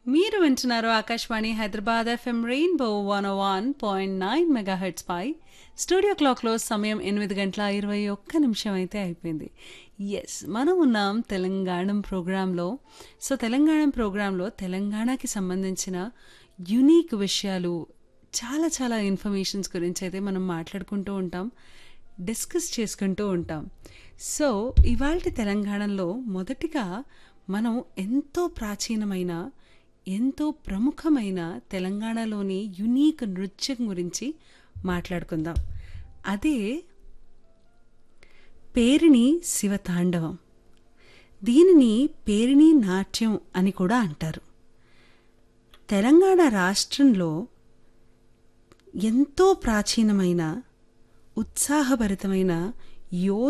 మీరు వింటున్నారు Akashvani Hyderabad FM rainbow one one point nine mega hits పై స్టూడియో క్లాక్లో సమయం ఎనిమిది గంటల ఇరవై ఒక్క నిమిషం అయితే అయిపోయింది ఎస్ మనం ఉన్నాం తెలంగాణ ప్రోగ్రాంలో సో తెలంగాణ ప్రోగ్రాంలో తెలంగాణకి సంబంధించిన యునీక్ విషయాలు చాలా చాలా ఇన్ఫర్మేషన్స్ గురించి అయితే మనం మాట్లాడుకుంటూ ఉంటాం డిస్కస్ చేసుకుంటూ ఉంటాం సో ఇవాళ తెలంగాణలో మొదటిగా మనం ఎంతో ప్రాచీనమైన ఎంతో ప్రముఖమైన తెలంగాణలోని యునీక్ నృత్యం గురించి మాట్లాడుకుందాం అదే పేరిణి శివతాండవం దీనిని పేరిణి నాట్యం అని కూడా అంటారు తెలంగాణ రాష్ట్రంలో ఎంతో ప్రాచీనమైన ఉత్సాహభరితమైన యో